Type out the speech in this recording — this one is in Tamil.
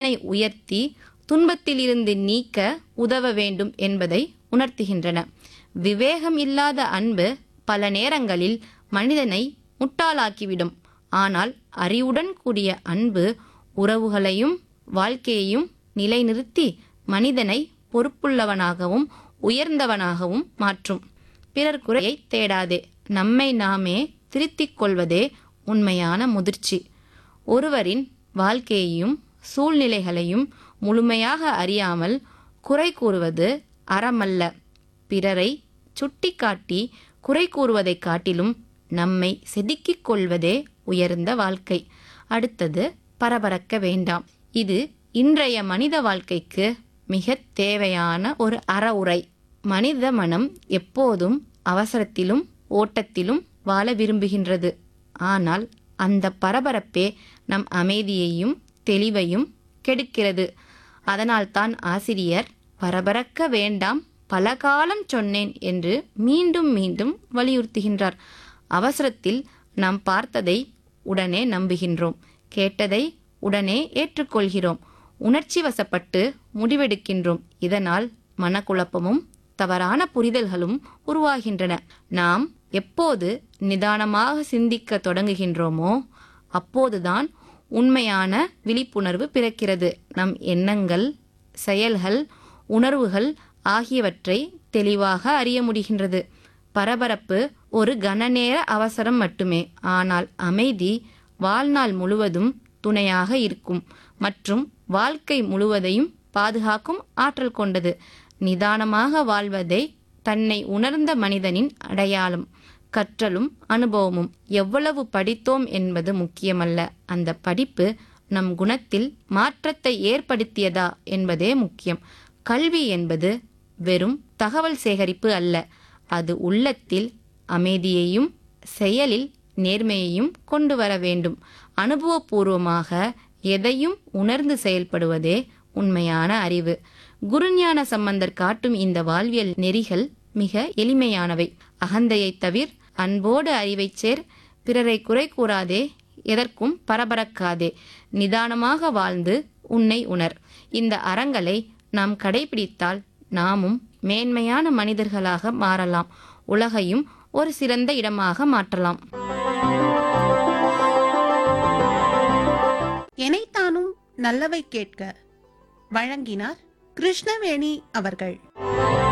மனிதனை உயர்த்தி துன்பத்திலிருந்து நீக்க உதவ வேண்டும் என்பதை உணர்த்துகின்றன விவேகம் இல்லாத அன்பு பல நேரங்களில் மனிதனை முட்டாளாக்கிவிடும் ஆனால் அறிவுடன் கூடிய அன்பு உறவுகளையும் வாழ்க்கையையும் நிலைநிறுத்தி மனிதனை பொறுப்புள்ளவனாகவும் உயர்ந்தவனாகவும் மாற்றும் பிறர் குறையை தேடாதே நம்மை நாமே திருத்திக் கொள்வதே உண்மையான முதிர்ச்சி ஒருவரின் வாழ்க்கையையும் சூழ்நிலைகளையும் முழுமையாக அறியாமல் குறை கூறுவது அறமல்ல பிறரை சுட்டிக்காட்டி குறை கூறுவதைக் காட்டிலும் நம்மை செதுக்கிக் கொள்வதே உயர்ந்த வாழ்க்கை அடுத்தது பரபரக்க வேண்டாம் இது இன்றைய மனித வாழ்க்கைக்கு மிக தேவையான ஒரு அறவுரை மனித மனம் எப்போதும் அவசரத்திலும் ஓட்டத்திலும் வாழ விரும்புகின்றது ஆனால் அந்த பரபரப்பே நம் அமைதியையும் தெளிவையும் கெடுக்கிறது அதனால்தான் ஆசிரியர் பரபரக்க வேண்டாம் பல காலம் சொன்னேன் என்று மீண்டும் மீண்டும் வலியுறுத்துகின்றார் அவசரத்தில் நாம் பார்த்ததை உடனே நம்புகின்றோம் கேட்டதை உடனே ஏற்றுக்கொள்கிறோம் உணர்ச்சி வசப்பட்டு முடிவெடுக்கின்றோம் இதனால் மனக்குழப்பமும் தவறான புரிதல்களும் உருவாகின்றன நாம் எப்போது நிதானமாக சிந்திக்க தொடங்குகின்றோமோ அப்போதுதான் உண்மையான விழிப்புணர்வு பிறக்கிறது நம் எண்ணங்கள் செயல்கள் உணர்வுகள் ஆகியவற்றை தெளிவாக அறிய முடிகின்றது பரபரப்பு ஒரு கனநேர அவசரம் மட்டுமே ஆனால் அமைதி வாழ்நாள் முழுவதும் துணையாக இருக்கும் மற்றும் வாழ்க்கை முழுவதையும் பாதுகாக்கும் ஆற்றல் கொண்டது நிதானமாக வாழ்வதை தன்னை உணர்ந்த மனிதனின் அடையாளம் கற்றலும் அனுபவமும் எவ்வளவு படித்தோம் என்பது முக்கியமல்ல அந்த படிப்பு நம் குணத்தில் மாற்றத்தை ஏற்படுத்தியதா என்பதே முக்கியம் கல்வி என்பது வெறும் தகவல் சேகரிப்பு அல்ல அது உள்ளத்தில் அமைதியையும் செயலில் நேர்மையையும் கொண்டு வர வேண்டும் அனுபவபூர்வமாக எதையும் உணர்ந்து செயல்படுவதே உண்மையான அறிவு குருஞான சம்பந்தர் காட்டும் இந்த வாழ்வியல் நெறிகள் மிக எளிமையானவை அகந்தையை தவிர் அன்போடு அறிவைச் சேர் பிறரை குறை கூறாதே எதற்கும் பரபரக்காதே நிதானமாக வாழ்ந்து உன்னை உணர் இந்த அறங்களை நாம் கடைபிடித்தால் நாமும் மேன்மையான மனிதர்களாக மாறலாம் உலகையும் ஒரு சிறந்த இடமாக மாற்றலாம் எனைத்தானும் நல்லவை கேட்க வழங்கினார் கிருஷ்ணவேணி அவர்கள்